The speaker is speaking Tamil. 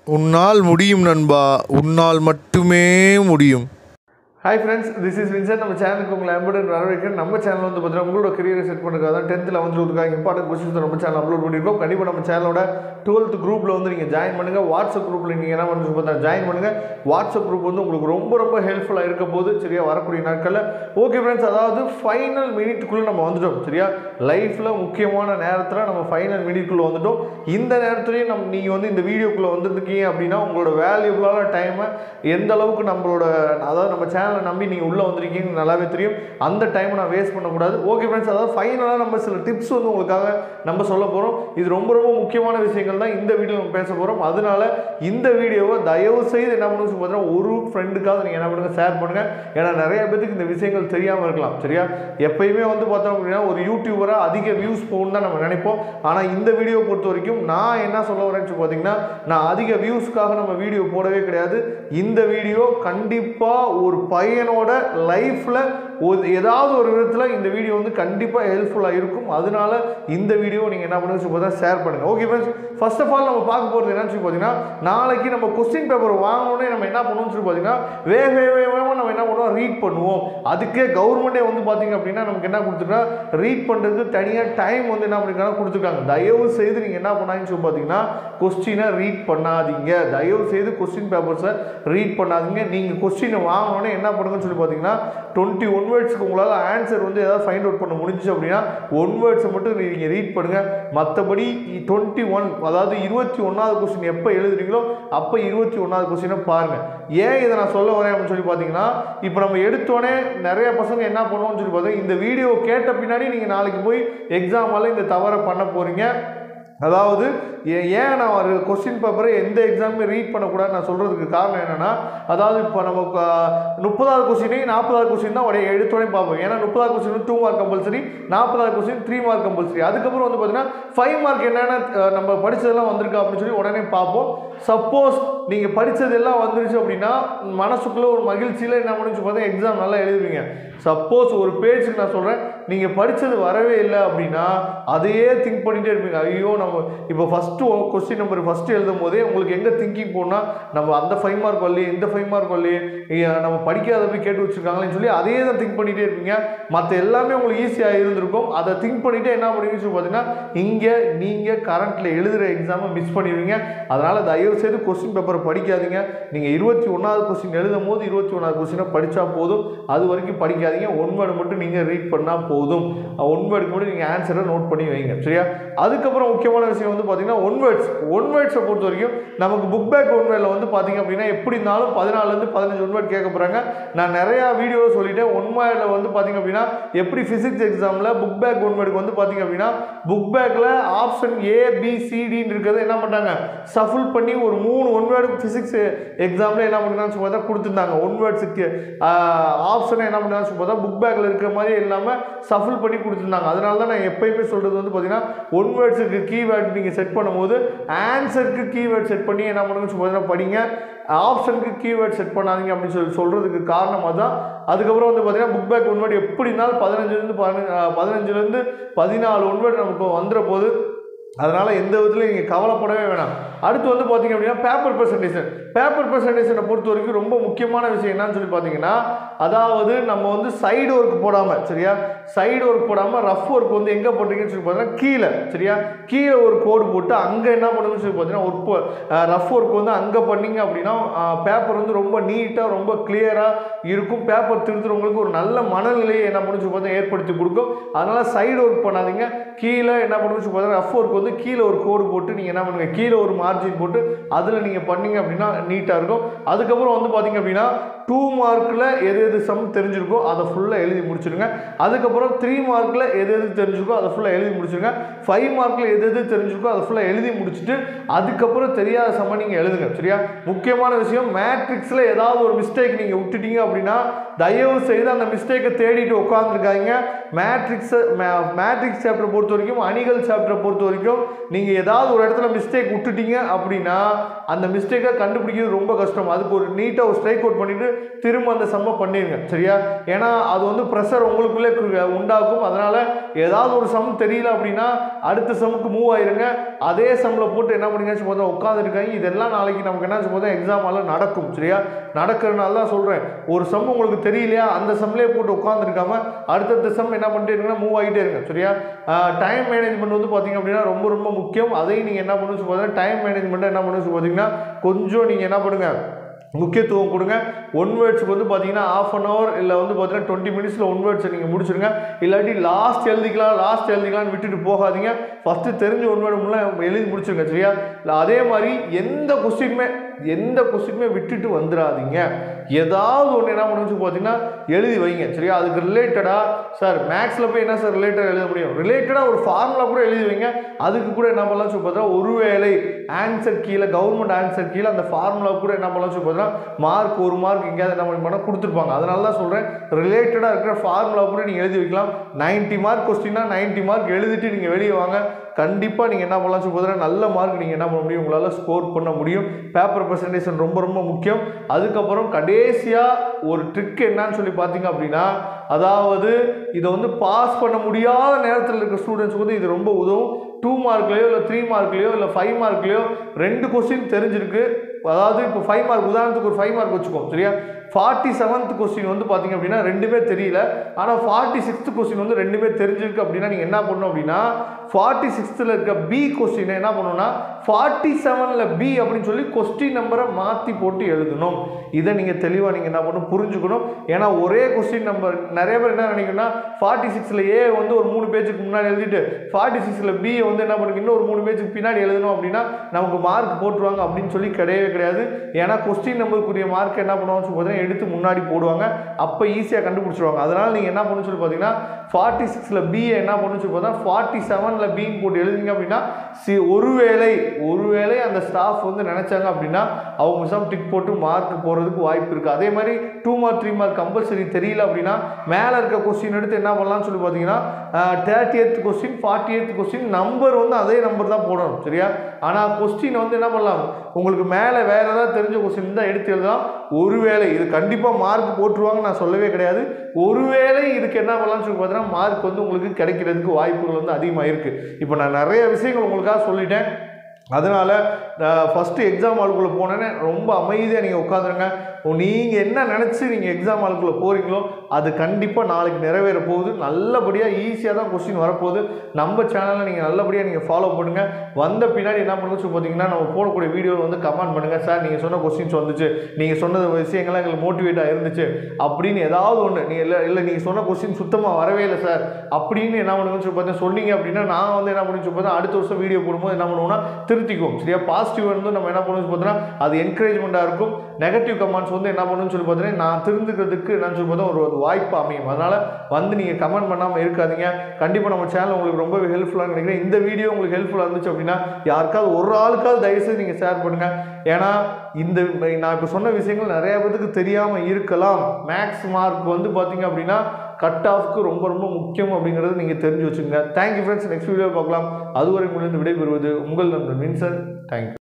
உன்னால் முடியும் நண்பா உன்னால் மட்டுமே முடியும் hi friends this is Vinson நம்ம சேனலுக்கு உங்களை அன்புடன் வரவேற்கிறேன் நம்ம சேனல் வந்து பார்த்தீங்கன்னா உங்களோட கரியரை செட் பண்ணுறதுக்காக தான் டென்த்தில் வந்து இருக்காங்க இம்பார்ட்டன்ட் கொஸ்டின்ஸ் நம்ம சேனல் அப்லோட் பண்ணியிருக்கோம் கண்டிப்பாக நம்ம சேனலோட டுவெல்த் குரூப்பில் வந்து நீங்கள் ஜாயின் பண்ணுங்கள் வாட்ஸ்அப் குரூப்பில் நீங்கள் என்ன பண்ணுறது பார்த்தா ஜாயின் பண்ணுங்கள் வாட்ஸ்அப் குரூப் வந்து உங்களுக்கு ரொம்ப ரொம்ப ஹெல்ப்ஃபுல்லாக இருக்க போது சரியா வரக்கூடிய நாட்களில் ஓகே ஃப்ரெண்ட்ஸ் அதாவது ஃபைனல் மினிட்டுக்குள்ளே நம்ம வந்துட்டோம் சரியா லைஃப்பில் முக்கியமான நேரத்தில் நம்ம ஃபைனல் மினிட்குள்ளே வந்துட்டோம் இந்த நேரத்துலேயும் நம்ம நீங்கள் வந்து இந்த வீடியோக்குள்ளே வந்துருக்கீங்க அப்படின்னா உங்களோட வேல்யூபிளான டைமை எந்த அளவுக்கு நம்மளோட அதாவது நம்ம சேனலை நம்பி நீங்கள் உள்ளே வந்திருக்கீங்கன்னு நல்லாவே தெரியும் அந்த டைமை நான் வேஸ்ட் பண்ணக்கூடாது ஓகே ஃப்ரெண்ட்ஸ் அதாவது ஃபைனலாக நம்ம சில டிப்ஸ் வந்து உங்களுக்காக நம்ம சொல்ல போகிறோம் இது ரொம்ப ரொம்ப முக்கியமான விஷயங்கள் தான் இந்த வீடியோ நம்ம பேச போகிறோம் அதனால இந்த வீடியோவை தயவு செய்து என்ன பண்ணுங்க பார்த்தீங்கன்னா ஒரு ஃப்ரெண்டுக்காக நீங்கள் என்ன பண்ணுங்க ஷேர் பண்ணுங்கள் ஏன்னா நிறைய பேருக்கு இந்த விஷயங்கள் தெரியாமல் இருக்கலாம் சரியா எப்பயுமே வந்து பார்த்தோம் அப்படின்னா ஒரு யூடியூபராக அதிக வியூஸ் போகணும்னு தான் நம்ம நினைப்போம் ஆனால் இந்த வீடியோ பொறுத்த வரைக்கும் நான் என்ன சொல்ல வரேன்னு சொல்லி பார்த்தீங்கன்னா நான் அதிக வியூஸ்க்காக நம்ம வீடியோ போடவே கிடையாது இந்த வீடியோ கண்டிப்பாக ஒரு பையனோட லைஃப்பில் ஒரு ஏதாவது ஒரு விதத்தில் இந்த வீடியோ வந்து கண்டிப்பாக ஹெல்ப்ஃபுல்லாக இருக்கும் அதனால இந்த வீடியோ நீங்கள் என்ன பண்ணுங்க சொல்லி பார்த்தா ஷேர் பண்ணுங்கள் okay friends first of all நம்ம பார்க்க போகிறது என்னன்னு சொல்லி பார்த்தீங்கன்னா நாளைக்கு நம்ம கொஸ்டின் பேப்பர் வாங்கணுன்னே நம்ம என்ன பண்ணுவோம்னு சொல்லி பார்த்தீங்கன்னா வேக வேக வேகமாக நம்ம என்ன பண்ணுவோம் ரீட் பண்ணுவோம் அதுக்கே கவர்மெண்ட்டே வந்து பார்த்தீங்க அப்படின்னா நமக்கு என்ன கொடுத்துருக்கா ரீட் பண்ணுறதுக்கு தனியாக டைம் வந்து என்ன பண்ணிருக்காங்க கொடுத்துருக்காங்க தயவு செய்து நீங்கள் என்ன பண்ணாங்கன்னு சொல்லி பார்த்தீங்கன்னா கொஸ்டினை ரீட் பண்ணாதீங்க தயவு செய்து கொஸ்டின் பேப்பர்ஸை ரீட் பண்ணாதீங்க நீங்கள் கொஸ்டினை வாங்கணுன்னே என்ன பண்ணுங்கன்னு சொல்லி பார்த்தீங்கன்னா டுவெண்ட்டி ஒன் வேர்ட்ஸ்க்கு உங்களால் ஆன்சர் வந்து ஏதாவது ஃபைண்ட் அவுட் பண்ண முடிஞ்சுச்சு அப்படின்னா ஒன் வேர்ட்ஸை மட்டும் நீங்கள் ரீட் பண்ணுங்கள் மற்றபடி டுவெண்ட்டி ஒன் அதாவது இருபத்தி ஒன்றாவது கொஸ்டின் எப்போ எழுதுறீங்களோ அப்போ இருபத்தி ஒன்றாவது கொஸ்டினை பாருங்கள் ஏன் இதை நான் சொல்ல வரேன் அப்படின்னு சொல்லி பார்த்தீங்கன்னா இப்போ நம்ம எடுத்தோடனே நிறைய பசங்க என்ன பண்ணுவோம்னு சொல்லி பார்த்தீங்கன்னா இந்த வீடியோ கேட்ட பின்னாடி நீங்கள் நாளைக்கு போய் எக்ஸாமால் இந்த தவறை பண்ண போகிறீங்க அதாவது ஏ- ஏன் நான் ஒரு கொஸ்டின் பேப்பரை எந்த எக்ஸாமுமே ரீட் பண்ணக்கூடாது நான் சொல்கிறதுக்கு காரணம் என்னென்னா அதாவது இப்போ நமக்கு முப்பதாவது கொஸ்டினையும் நாற்பதாவது கொஸ்டின் தான் உடைய எடுத்தோடனே பார்ப்போம் ஏன்னா முப்பதாவது கொஸ்டின் டூ மார்க் கம்பல்சரி நாற்பதாவது கொஸ்டின் த்ரீ மார்க் கம்பல்சரி அதுக்கப்புறம் வந்து பார்த்தீங்கன்னா ஃபைவ் மார்க் என்னென்ன அஹ், நம்ம படிச்சதெல்லாம் வந்திருக்கா அப்படின்னு சொல்லி உடனே பார்ப்போம் சப்போஸ் நீங்கள் படித்ததெல்லாம் வந்துருச்சு அப்படின்னா மனசுக்குள்ளே ஒரு மகிழ்ச்சியில் என்ன பண்ணுச்சு பார்த்தா எக்ஸாம் நல்லா எழுதுவீங்க சப்போஸ் ஒரு பேஜுக்கு நான் சொல்கிறேன் நீங்கள் படித்தது வரவே இல்லை அப்படின்னா அதையே திங்க் பண்ணிகிட்டே இருப்பீங்க ஐயோ நம்ம இப்போ ஃபஸ்ட்டு கொஸ்டின் நம்பர் ஃபஸ்ட்டு எழுதும் போதே உங்களுக்கு எங்கே திங்கிங் போனால் நம்ம அந்த ஃபைவ் மார்க் வரலையே இந்த ஃபைவ் மார்க் வரலையே ஐயா, நம்ம படிக்காத போய் கேட்டு வச்சுருக்காங்களேன்னு சொல்லி அதையே தான் திங்க் பண்ணிகிட்டே இருப்பீங்க மற்ற எல்லாமே உங்களுக்கு ஈஸியாக இருந்திருக்கும் அதை திங்க் பண்ணிவிட்டு என்ன பண்ணுவீங்கன்னு சொல்லி பார்த்தீங்கன்னா இங்கே நீங்கள் கரண்ட்டில் எழுதுகிற எக்ஸாமை மிஸ் பண்ணிடுவீங்க அதனால் தயவு செய்து கொஸ்டின் பேப்பரை படிக்காதீங்க நீங்கள் இருபத்தி ஒன்றாவது கொஸ்டின் எழுதும் போது இருபத்தி ஒன்றாவது கொஸ்டினை படித்தா போதும் அது வரைக்கும் படிக்காதீங்க ஒன் வேர்டு மட்டும் நீங்கள் ரீட் பண்ணால் போதும் ஒன் வேர்டுக்கு மட்டும் நீங்கள் ஆன்சரை நோட் பண்ணி வைங்க சரியா அதுக்கப்புறம் முக்கியமான விஷயம் வந்து பார்த்தீங்கன்னா ஒன் வேர்ட்ஸ் ஒன் வேர்ட்ஸை பொறுத்த வரைக்கும் நமக்கு புக் பேக் ஒன் வேர்டில் வந்து பார்த்தீங்க அப்படின்னா எப்படி இருந்தாலும் பதினாலுலேருந்து பதினஞ்சு ஒன் வேர்ட் கேட்க போகிறாங்க நான் நிறையா வீடியோவில் சொல்லிட்டேன் ஒன் வேர்டில் வந்து பார்த்தீங்க அப்படின்னா எப்படி ஃபிசிக்ஸ் எக்ஸாமில் புக் பேக் ஒன் வேர்டுக்கு வந்து பார்த்தீங்க அப்படின்னா புக் பேக்கில் ஆப்ஷன் ஏ பி சிடின்னு இருக்கிறத என்ன பண்ணுறாங்க சஃபுல் பண்ணி ஒரு மூணு ஒன் வேர்டு ஃபிசிக்ஸ் எக்ஸாமில் என்ன பண்ணுறான்னு சொல்லி பார்த்தா கொடுத்துருந்தாங்க ஒன் வேர்ட்ஸுக்கு ஆப்ஷனை என்ன பண்ணுறான்னு சொல்லி பார்த்தா புக் பேக்கில் இருக்கிற மாதிரி இல்லாமல் சஃபுல் பண்ணி கொடுத்துருந்தாங்க அதனால தான் நான் எப்பயுமே சொல்கிறது வந்து பார்த்தீங்கன்னா ஒன் வேர்ட்ஸுக்கு கீவேர்ட் நீங்கள் செட் பண்ணும்போது ஆன்சருக்கு கீவேர்ட் செட் பண்ணி என்ன பண்ணுங்கன்னு சொல்லி பார்த்தீங்கன்னா படிங்க ஆப்ஷனுக்கு கீவேர்ட் செட் பண்ணாதீங்க அப்படின்னு சொல்லி சொல்கிறதுக்கு காரணம் அதுதான் அதுக்கப்புறம் வந்து பார்த்தீங்கன்னா புக் பேக் ஒன்வேர்டு எப்படி இருந்தாலும் பதினஞ்சுலேருந்து பதினஞ்சு பதினஞ்சுலேருந்து பதினாலு ஒன்வேர்டு நமக்கு வந்துட போது அதனால் எந்த விதத்துலையும் நீங்கள் கவலைப்படவே வேணாம் அடுத்து வந்து பார்த்தீங்க அப்படின்னா பேப்பர் ப்ரெசன்டேஷன் பேப்பர் ப்ரெசன்டேஷனை பொறுத்த வரைக்கும் ரொம்ப முக்கியமான விஷயம் என்னன்னு சொல்லி பார்த்தீங்கன்னா அதாவது நம்ம வந்து சைடு ஒர்க் போடாமல் சரியா சைடு ஒர்க் போடாமல் ரஃப் ஒர்க் வந்து எங்கே போட்டிருக்கீங்கன்னு சொல்லி பார்த்தீங்கன்னா கீழே சரியா கீழே ஒரு கோடு போட்டு அங்கே என்ன பண்ணுங்கன்னு சொல்லி பார்த்தீங்கன்னா ஒர்க் ரஃப் ஒர்க் வந்து அங்கே பண்ணீங்க அப்படின்னா பேப்பர் வந்து ரொம்ப நீட்டாக ரொம்ப கிளியராக இருக்கும் பேப்பர் திருத்துறவங்களுக்கு ஒரு நல்ல மனநிலையை என்ன பண்ணுச்சு பார்த்தா ஏற்படுத்தி கொடுக்கும் அதனால் சைடு ஒர்க் பண்ணாதீங்க கீழே என்ன பண்ணுச்சு பார்த்தா ரஃப் ஒர்க் வந்து கீழே ஒரு கோடு போட்டு நீங்கள் என்ன பண்ணுங்க கீழே ஒரு மார்ஜின் போட்டு அதில் நீங்கள் பண்ணீங்க அப்படின்னா நீட்டாக இருக்கும் அதுக்கப்புறம் வந்து பார்த்தீங்க அப்படின்னா டூ மார்க்கில் எது எது சம் தெரிஞ்சிருக்கோ அதை ஃபுல்லாக எழுதி முடிச்சிருங்க அதுக்கப்புறம் த்ரீ மார்க்கில் எது எது தெரிஞ்சிருக்கோ அதை ஃபுல்லாக எழுதி முடிச்சிருங்க ஃபைவ் மார்க்கில் எது எது தெரிஞ்சிருக்கோ அதை ஃபுல்லாக எழுதி முடிச்சுட்டு அதுக்கப்புறம் தெரியாத சம்ம நீங்கள் எழுதுங்க சரியா முக்கியமான விஷயம் மேட்ரிக்ஸில் ஏதாவது ஒரு மிஸ்டேக் நீங்கள் விட்டுட்டீங்க அப்படின்னா தயவு செய்து அந்த மிஸ்டேக்கை தேடிட்டு உட்காந்துருக்காங்க மேட்ரிக்ஸை மேட்ரிக்ஸ் சாப்டரை பொறுத்த வரைக்கும் அணிகள் சாப்டரை பொறுத்த வரைக்கும் நீங்கள் ஏதாவது ஒரு இடத்துல மிஸ்டேக் விட்டுட்டீங்க அப்படின்னா அந்த மிஸ்டேக்கை கண்டுபிடிக்கிறது ரொம்ப கஷ்டம் அதுக்கு ஒரு நீட்டாக ஒரு ஸ்ட்ரைக் அவுட் பண்ணிவிட்டு திரும்ப அந்த சம்ம பண்ணிடுங்க சரியா ஏன்னா அது வந்து ப்ரெஷர் உங்களுக்குள்ளே கு- உண்டாக்கும் அதனால் ஏதாவது ஒரு சம் தெரியல அப்படின்னா அடுத்த சம்முக்கு மூவ் ஆயிருங்க அதே சம்மில் போட்டு என்ன பண்ணுங்க போதும் உட்காந்துருக்காங்க இதெல்லாம் நாளைக்கு நமக்கு என்ன போதும் எக்ஸாம் எல்லாம் நடக்கும் சரியா நடக்கிறனால தான் சொல்கிறேன் ஒரு சம் உங்களுக்கு தெரியலையா அந்த சம்லேயே போட்டு உட்காந்துருக்காம அடுத்தடுத்த சம் என்ன பண்ணிட்டே இருங்கன்னா மூவ் ஆகிட்டே இருங்க சரியா டைம் மேனேஜ்மெண்ட் வந்து பார்த்தீங்க அப்படின்னா ரொம்ப ரொம்ப முக்கியம் அதையும் நீங்கள் என்ன பண்ணுன்னு பார்த்தீங்கன்னா டைம் மேனேஜ்மெண்ட்டை என்ன பண்ணுன்னு பார்த்தீங்கன்னா கொஞ்சம் நீங்கள் என்ன பண்ணுங்கள் முக்கியத்துவம் கொடுங்க ஒன் வேர்ட்ஸுக்கு வந்து பார்த்தீங்கன்னா ஆஃப் அன் ஹவர் இல்லை வந்து பார்த்தீங்கன்னா டுவெண்ட்டி மினிட்ஸில் ஒன் வேர்ட்ஸை நீங்கள் முடிச்சிருங்க இல்லாட்டி லாஸ்ட் எழுதிக்கலாம் லாஸ்ட் எழுதிக்கலாம்னு விட்டுட்டு போகாதீங்க ஃபஸ்ட்டு தெரிஞ்ச ஒன் வேர்டு முன்னாடி எழுதி முடிச்சிருங்க சரியா இல்லை அதே மாதிரி எந்த கொஸ்டினுமே எந்த கொஸ்டினுமே விட்டுட்டு வந்துடாதீங்க ஏதாவது ஒன்று என்ன பண்ணுச்சு பார்த்தீங்கன்னா எழுதி வைங்க சரியா அதுக்கு ரிலேட்டடாக சார் மேக்ஸில் போய் என்ன சார் ரிலேட்டடாக எழுத முடியும் ரிலேட்டடாக ஒரு ஃபார்முலா கூட எழுதி வைங்க அதுக்கு கூட என்ன பண்ணலாம் சொல்லி பார்த்தா ஒருவேளை ஆன்சர் கீழே கவர்மெண்ட் ஆன்சர் கீழே அந்த ஃபார்முலா கூட என்ன பண்ணலாம் சொல்லி பார்த்தா மார்க் ஒரு மார்க் எங்கேயாவது என்ன பண்ணி பண்ணால் கொடுத்துருப்பாங்க அதனால தான் சொல்கிறேன் ரிலேட்டடாக இருக்கிற ஃபார்முலா கூட நீங்கள் எழுதி வைக்கலாம் 90 மார்க் கொஸ்டின்னா 90 மார்க் எழுதிட்டு நீங்கள் வெளியே வாங்க கண்டிப்பாக நீங்கள் என்ன பண்ணலாம் சொல்லி பார்த்தீங்கன்னா நல்ல மார்க் நீங்கள் என்ன பண்ண முடியும் உங்களால் ஸ்கோர் பண்ண முடியும் பேப்பர் ப்ரெசன்டேஷன் ரொம்ப ரொம்ப முக்கியம் அதுக்கப்புறம் கடைசியாக ஒரு ட்ரிக் என்னன்னு சொல்லி பார்த்தீங்க அப்படின்னா அதாவது இதை வந்து பாஸ் பண்ண முடியாத நேரத்தில் இருக்க ஸ்டூடெண்ட்ஸ்க்கு வந்து இது ரொம்ப உதவும் டூ மார்க்லேயோ இல்லை த்ரீ மார்க்லேயோ இல்லை ஃபைவ் மார்க்லேயோ ரெண்டு கொஸ்டின் தெரிஞ்சிருக்கு அதாவது இப்போ ஃபைவ் மார்க் உதாரணத்துக்கு ஒரு ஃபைவ் மார்க் வச்சுக்கோம் சரியா ஃபார்ட்டி செவன்த் கொஸ்டின் வந்து பார்த்தீங்க அப்படின்னா ரெண்டுமே தெரியல ஆனால் ஃபார்ட்டி சிக்ஸ்த் கொஸ்டின் வந்து ரெண்டுமே தெரிஞ்சிருக்கு அப்படின்னா நீங்கள் என்ன பண்ணணும் அப்படின்னா ஃபார்ட்டி சிக்ஸ்த்தில் இருக்க பி கொஸ்டினை என்ன பண்ணணும்னா ஃபார்ட்டி செவனில் பி அப்படின்னு சொல்லி கொஸ்டின் நம்பரை மாற்றி போட்டு எழுதணும் இதை நீங்கள் தெளிவாக நீங்கள் என்ன பண்ணணும் புரிஞ்சுக்கணும் ஏன்னா ஒரே கொஸ்டின் நம்பர் நிறைய பேர் என்ன நினைக்கணும்னா ஃபார்ட்டி சிக்ஸில் ஏ வந்து ஒரு மூணு பேஜுக்கு முன்னாடி எழுதிட்டு ஃபார்ட்டி சிக்ஸில் பி வந்து என்ன பண்ணுங்க இன்னும் ஒரு மூணு பேஜுக்கு பின்னாடி எழுதணும் அப்படின்னா நமக்கு மார்க் போட்டுருவாங்க அப்படின்னு சொல்லி கிடையவே கிடையாது ஏன்னா கொஸ்டின் நம்பருக்குரிய மார்க் என்ன பண்ணுவாங்க சொல்லி பார்த்தீங்கன்னா எடுத்து முன்னாடி போடுவாங்க அப்போ ஈஸியாக கண்டுபிடிச்சிருவாங்க அதனால் நீங்கள் என்ன பண்ணு சொல்லி பார்த்தீங்கன்னா ஃபார்ட்டி சிக்ஸில் பிஏ என்ன பண்ணு சொல்லி பார்த்தீங்கன்னா ஃபார்ட்டி செவனில் பின்னு போட்டு எழுதிங்க அப்படின்னா சி ஒருவேளை ஒருவேளை அந்த ஸ்டாஃப் வந்து நினச்சாங்க அப்படின்னா அவங்க மிசம் டிக் போட்டு மார்க் போகிறதுக்கு வாய்ப்பு இருக்குது அதே மாதிரி two mark three mark compulsory தெரியல அப்படின்னா மேலே இருக்க கொஸ்டின் எடுத்து என்ன பண்ணலாம்னு சொல்லி பார்த்தீங்கன்னா thirty eight question forty eight question number வந்து அதே நம்பர் தான் போடணும் சரியா ஆனால் கொஸ்டின் வந்து என்ன பண்ணலாம் உங்களுக்கு மேலே வேறு ஏதாவது தெரிஞ்ச கொஸ்டின் தான் எடுத்து எழுதலாம் ஒருவேளை இது கண்டிப்பாக மார்க் போட்டுருவாங்க நான் சொல்லவே கிடையாது ஒருவேளை இதுக்கு என்ன பண்ணலாம்னு சொல்லி பார்த்தீங்கன்னா மார்க் வந்து உங்களுக்கு கிடைக்கிறதுக்கு வாய்ப்புகள் வந்து அதிகமாக இருக்குது இப்போ நான் நிறைய விஷயங்கள் உங்களுக்காக சொல்லிட்டேன் அதனால் ஃபஸ்ட்டு எக்ஸாம் ஹாலுக்குள்ளே போனேன்னே ரொம்ப அமைதியாக நீங்கள் உட்காந்துருங்க நீங்கள் என்ன நினச்சி நீங்கள் எக்ஸாம் ஹாலுக்குள்ளே போகிறீங்களோ அது கண்டிப்பாக நாளைக்கு நிறைவேற போகுது நல்லபடியாக ஈஸியாக தான் கொஸ்டின் வரப்போகுது நம்ம சேனலை நீங்கள் நல்லபடியாக நீங்கள் ஃபாலோ பண்ணுங்கள் வந்த பின்னாடி என்ன பண்ணுங்க சொல்லி பார்த்தீங்கன்னா நம்ம போடக்கூடிய வீடியோவில் வந்து கமெண்ட் பண்ணுங்கள் சார் நீங்கள் சொன்ன கொஸ்டின்ஸ் வந்துச்சு நீங்கள் சொன்ன விஷயங்கள்லாம் எங்களுக்கு மோட்டிவேட்டாக இருந்துச்சு அப்படின்னு ஏதாவது ஒன்று நீங்கள் இல்லை இல்லை நீங்கள் சொன்ன கொஸ்டின் சுத்தமாக வரவே இல்லை சார் அப்படின்னு என்ன பண்ணுங்கன்னு சொல்லி பார்த்தீங்கன்னா சொன்னீங்க அப்படின்னா நான் வந்து என்ன பண்ணுன்னு சொல்லி பார்த்தா அடுத்த வருஷம் வீடியோ போடும்போது என்ன பண்ணுவோம்னா திருத்திக்குவோம் சரியா பாசிட்டிவ் வந்து நம்ம என்ன பண்ணுவோம் பார்த்தீங்கன்னா அது என்கரேஜ்மெண்ட்டாக இருக்கும் நெகட்டிவ் கமெண்ட்ஸ் வந்து என்ன பண்ணுன்னு சொல்லி பார்த்தீங்கன்னா நான் திருந்துக்கிறதுக்கு என்ன சொல்லி பார்த்தா ஒரு ஒரு வாய்ப்பு அமையும் அதனால் வந்து நீங்கள் கமெண்ட் பண்ணாமல் இருக்காதீங்க கண்டிப்பாக நம்ம சேனல் உங்களுக்கு ரொம்பவே ஹெல்ப்ஃபுல்லாக நினைக்கிறேன் இந்த வீடியோ உங்களுக்கு ஹெல்ப்ஃபுல்லாக இருந்துச்சு அப்படின்னா யாருக்காவது ஒரு ஆளுக்காவது தயவுசெய்து நீங்கள் ஷேர் பண்ணுங்கள் ஏன்னா இந்த நான் இப்போ சொன்ன விஷயங்கள் நிறைய பேருக்கு தெரியாமல் இருக்கலாம் மேக்ஸ் மார்க் வந்து பார்த்தீங்க அப்படின்னா கட் ஆஃப்க்கு ரொம்ப ரொம்ப முக்கியம் அப்படிங்கிறது நீங்கள் தெரிஞ்சு வச்சுக்கோங்க தேங்க்யூ ஃப்ரெண்ட்ஸ் நெக்ஸ்ட் வீடியோ பார்க்கலாம் அதுவரை முடிந்து விடைபெறுவது உங்கள் நண்பன் வின்சன் தேங்க்யூ